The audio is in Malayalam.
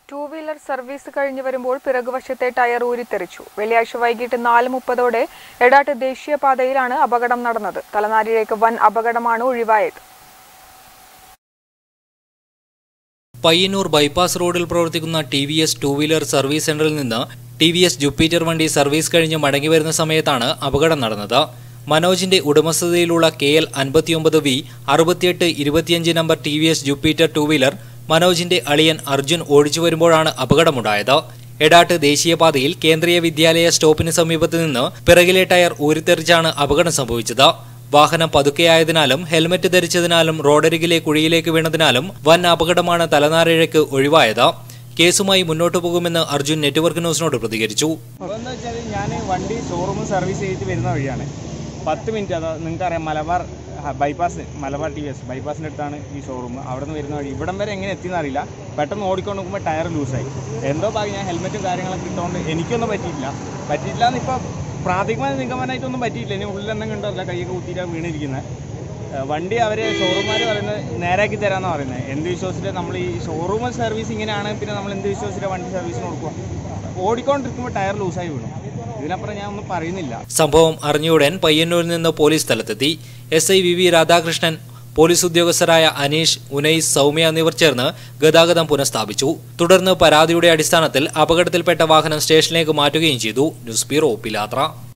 ടൂ വീലർ സർവീസ് കഴിഞ്ഞു വരുമ്പോൾ പിറകുവശത്തെ ടയർ ഊരിത്തെറിച്ചു വെള്ളിയാഴ്ച വൈകിട്ട് നാല് മുപ്പതോടെ എടാട്ട് ദേശീയപാതയിലാണ് അപകടം നടന്നത് തലനാരിഴയ്ക്ക് വൻ അപകടമാണ് ഒഴിവായത് പയ്യന്നൂർ ബൈപ്പാസ് റോഡിൽ പ്രവർത്തിക്കുന്ന T V S two wheeler service സെന്ററിൽ നിന്ന് ടി വി എസ് ജുപ്പിറ്റർ വണ്ടി സർവീസ് കഴിഞ്ഞ് മടങ്ങി വരുന്ന സമയത്താണ് അപകടം നടന്നത് മനോജിന്റെ ഉടമസ്ഥതയിലുള്ള കെ എൽ അൻപത്തിയൊമ്പത് വി അറുപത്തിയെട്ട് ഇരുപത്തിയഞ്ച് number T V S Jupiter two wheeler മനോജിന്റെ അളിയൻ അർജുൻ ഓടിച്ചു വരുമ്പോഴാണ് അപകടമുണ്ടായത് എടാട്ട് ദേശീയപാതയിൽ കേന്ദ്രീയ വിദ്യാലയ സ്റ്റോപ്പിന് സമീപത്ത് നിന്ന് പിറകിലെ ടയർ ഊരിത്തെറിച്ചാണ് അപകടം സംഭവിച്ചത് വാഹനം പതുക്കെയായതിനാലും ഹെൽമറ്റ് ധരിച്ചതിനാലും റോഡരികിലെ കുഴിയിലേക്ക് വീണതിനാലും വൻ അപകടമാണ് തലനാരിഴയ്ക്ക് ഒഴിവായത് കേസുമായി മുന്നോട്ടു പോകുമെന്ന് അർജുൻ നെറ്റ്വർക്ക് ന്യൂസിനോട് പ്രതികരിച്ചു എന്താ വെച്ചാൽ ഞാൻ വണ്ടി ഷോറൂമിൽ സർവീസ് ചെയ്തിട്ട് വരുന്ന വഴിയാണ് പത്ത് മിനിറ്റ് അതാ നിങ്ങൾക്കറിയാം മലബാർ ഹ, bypass Malabar T V S ബൈപ്പാസിൻ്റെ അടുത്താണ് ഈ ഷോറൂം അവിടെ നിന്ന് വരുന്ന വഴി ഇവിടം വരെ എങ്ങനെ എത്തിയെന്ന് അറിയില്ല പെട്ടെന്ന് ഓടിക്കൊണ്ട് നോക്കുമ്പോൾ ടയർ ലൂസായി എന്തോ ഭാഗ്യം ഞാൻ ഹെൽമെറ്റും കാര്യങ്ങളൊക്കെ ഇട്ടുകൊണ്ട് എനിക്കൊന്നും പറ്റിയില്ല പറ്റിയില്ല എന്നിപ്പോൾ പ്രാഥമികമായി നിഗമനമായിട്ടൊന്നും പറ്റിയില്ല ഇനി ഉള്ളിൽ എന്തെങ്കിലും ഉണ്ടല്ല കൈയൊക്കെ കുത്തിയിട്ടാണ് വീണിരിക്കുന്നത് ഏഹ് വണ്ടി അവർ ഷോറൂമുകാർ പറയുന്നത് നേരാക്കി തരാമെന്നാണ് പറയുന്നത് എന്ത് വിശ്വസിച്ചിട്ട് നമ്മൾ ഈ ഷോറൂം സർവീസ് ഇങ്ങനെയാണ് പിന്നെ നമ്മൾ എന്ത് വിശ്വസിച്ചിട്ട് വണ്ടി സർവീസിന് കൊടുക്കുക ഓടിക്കൊണ്ടിരിക്കുമ്പോൾ ടയർ ലൂസായി വീണു ഇതിനപ്പുറം ഞാൻ ഒന്നും പറയുന്നില്ല സംഭവം അറിഞ്ഞയുടൻ പയ്യന്നൂരിൽ നിന്ന് പോലീസ് സ്ഥലത്തെത്തി S I V V Radhakrishnan police ഉദ്യോഗസ്ഥരായ അനീഷ് ഉനൈസ് സൗമ്യ എന്നിവർ ചേർന്ന് ഗതാഗതം പുനഃസ്ഥാപിച്ചു തുടർന്ന് പരാതിയുടെ അടിസ്ഥാനത്തിൽ അപകടത്തിൽപ്പെട്ട വാഹനം സ്റ്റേഷനിലേക്ക് മാറ്റുകയും ചെയ്തു ന്യൂസ് ബ്യൂറോ പിലാത്ര